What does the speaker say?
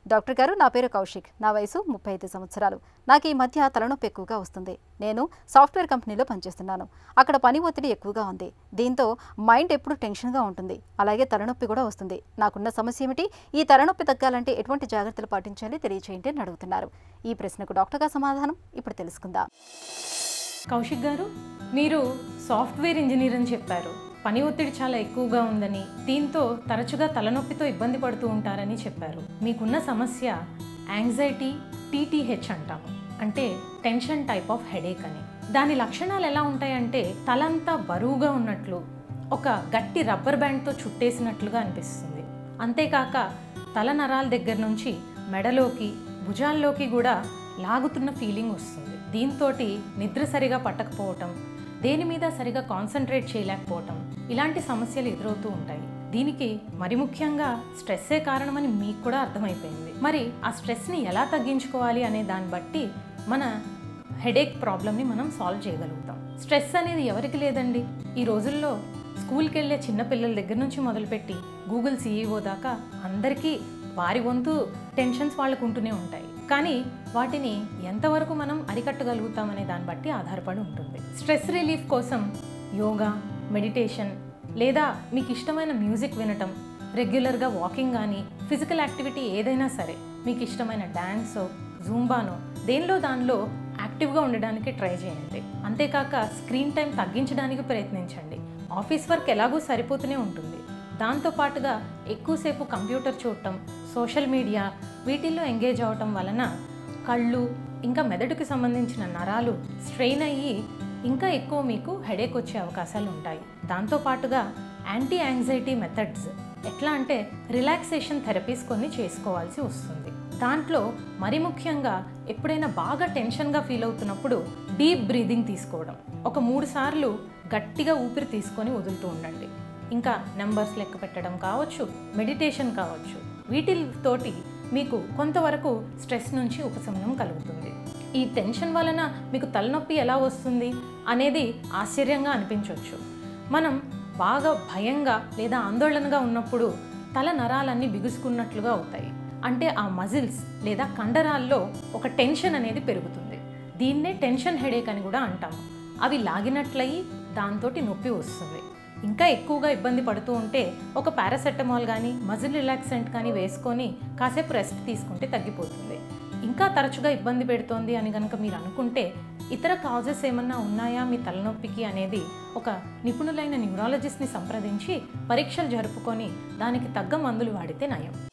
doctor గారు నా పేరు కౌశిక్ నా వయసు ముప్పై ఐదు సంవత్సరాలు నాకు ఈ మధ్య తలనొప్పి ఎక్కువగా వస్తుంది నేను సాఫ్ట్వేర్ కంపెనీలో పనిచేస్తున్నాను అక్కడ పని ఒత్తిడి ఎక్కువగా ఉంది దీంతో మైండ్ ఎప్పుడు టెన్షన్గా ఉంటుంది అలాగే తలనొప్పి కూడా వస్తుంది నాకున్న సమస్య ఏమిటి ఈ తలనొప్పి తగ్గాలంటే ఎటువంటి జాగ్రత్తలు పాటించాలి తెలియచేయండి అని అడుగుతున్నారు ఈ ప్రశ్నకు డాక్టర్గా సమాధానం ఇప్పుడు తెలుసుకుందాం కౌశిక్ గారు మీరు సాఫ్ట్వేర్ ఇంజనీర్ అని చెప్పారు పని ఒత్తిడి చాలా ఎక్కువగా ఉందని దీంతో తరచుగా తలనొప్పితో ఇబ్బంది పడుతూ ఉంటారని చెప్పారు మీకున్న సమస్య యాంగ్జైటీ టీటీహెచ్ అంటాము అంటే టెన్షన్ టైప్ ఆఫ్ హెడేక్ అని దాని లక్షణాలు ఎలా ఉంటాయంటే తలంతా బరువుగా ఉన్నట్లు ఒక గట్టి రబ్బర్ బ్యాండ్తో చుట్టేసినట్లుగా అనిపిస్తుంది అంతేకాక తల నరాల దగ్గర నుంచి మెడలోకి భుజాల్లోకి కూడా లాగుతున్న ఫీలింగ్ వస్తుంది దీంతో నిద్ర సరిగా పట్టకపోవటం దేని మీద సరిగా కాన్సన్ట్రేట్ చేయలేకపోవటం ఇలాంటి సమస్యలు ఎదురవుతూ ఉంటాయి దీనికి మరి ముఖ్యంగా స్ట్రెస్సే కారణమని మీకు కూడా అర్థమైపోయింది మరి ఆ స్ట్రెస్ని ఎలా తగ్గించుకోవాలి అనే దాన్ని బట్టి మన హెడేక్ ప్రాబ్లమ్ని మనం సాల్వ్ చేయగలుగుతాం స్ట్రెస్ అనేది ఎవరికి లేదండి ఈ రోజుల్లో స్కూల్కి వెళ్ళే చిన్న పిల్లల దగ్గర నుంచి మొదలుపెట్టి గూగుల్ సీఈఓ దాకా అందరికీ వారి వంతు టెన్షన్స్ వాళ్ళకు ఉంటూనే ఉంటాయి కానీ వాటిని ఎంతవరకు మనం అరికట్టగలుగుతాం అనే దాన్ని బట్టి ఆధారపడి ఉంటుంది స్ట్రెస్ రిలీఫ్ కోసం యోగా మెడిటేషన్ లేదా మీకు ఇష్టమైన మ్యూజిక్ వినటం రెగ్యులర్గా వాకింగ్ కానీ ఫిజికల్ యాక్టివిటీ ఏదైనా సరే మీకు ఇష్టమైన డ్యాన్సో జూంబానో దేనిలో దానిలో యాక్టివ్గా ఉండడానికి ట్రై చేయండి అంతేకాక స్క్రీన్ టైం తగ్గించడానికి ప్రయత్నించండి ఆఫీస్ వర్క్ ఎలాగూ సరిపోతూనే ఉంటుంది దాంతోపాటుగా ఎక్కువసేపు కంప్యూటర్ చూడటం సోషల్ మీడియా వీటిల్లో ఎంగేజ్ అవటం వలన కళ్ళు ఇంకా మెదడుకి సంబంధించిన నరాలు స్ట్రెయిన్ అయ్యి ఇంకా ఎక్కువ మీకు హెడేక్ వచ్చే అవకాశాలు ఉంటాయి దాంతోపాటుగా యాంటీ యాంగ్జైటీ మెథడ్స్ ఎట్లా అంటే రిలాక్సేషన్ థెరపీస్ కొన్ని చేసుకోవాల్సి వస్తుంది దాంట్లో మరి ముఖ్యంగా ఎప్పుడైనా బాగా టెన్షన్గా ఫీల్ అవుతున్నప్పుడు డీప్ బ్రీదింగ్ తీసుకోవడం ఒక మూడు సార్లు గట్టిగా ఊపిరి తీసుకొని వదులుతూ ఉండండి ఇంకా నెంబర్స్ లెక్క పెట్టడం కావచ్చు మెడిటేషన్ కావచ్చు వీటితోటి మీకు కొంతవరకు స్ట్రెస్ నుంచి ఉపశమనం కలుగుతుంది ఈ టెన్షన్ వలన మీకు తలనొప్పి ఎలా వస్తుంది అనేది ఆశ్చర్యంగా అనిపించవచ్చు మనం బాగా భయంగా లేదా ఆందోళనగా ఉన్నప్పుడు తల నరాలన్నీ బిగుసుకున్నట్లుగా అవుతాయి అంటే ఆ మజిల్స్ లేదా కండరాల్లో ఒక టెన్షన్ అనేది పెరుగుతుంది దీన్నే టెన్షన్ హెడేక్ అని కూడా అంటాము అవి లాగినట్లయి దాంతో నొప్పి వస్తుంది ఇంకా ఎక్కువగా ఇబ్బంది పడుతూ ఉంటే ఒక పారాసెటమాల్ కానీ మజిల్ రిలాక్సెంట్ కానీ వేసుకొని కాసేపు రెస్ట్ తీసుకుంటే తగ్గిపోతుంది ఇంకా తరచుగా ఇబ్బంది పెడుతోంది అని కనుక మీరు అనుకుంటే ఇతర కాజెస్ ఏమన్నా ఉన్నాయా మీ తలనొప్పికి అనేది ఒక నిపుణులైన న్యూరాలజిస్ట్ని సంప్రదించి పరీక్షలు జరుపుకొని దానికి తగ్గ మందులు వాడితే నయం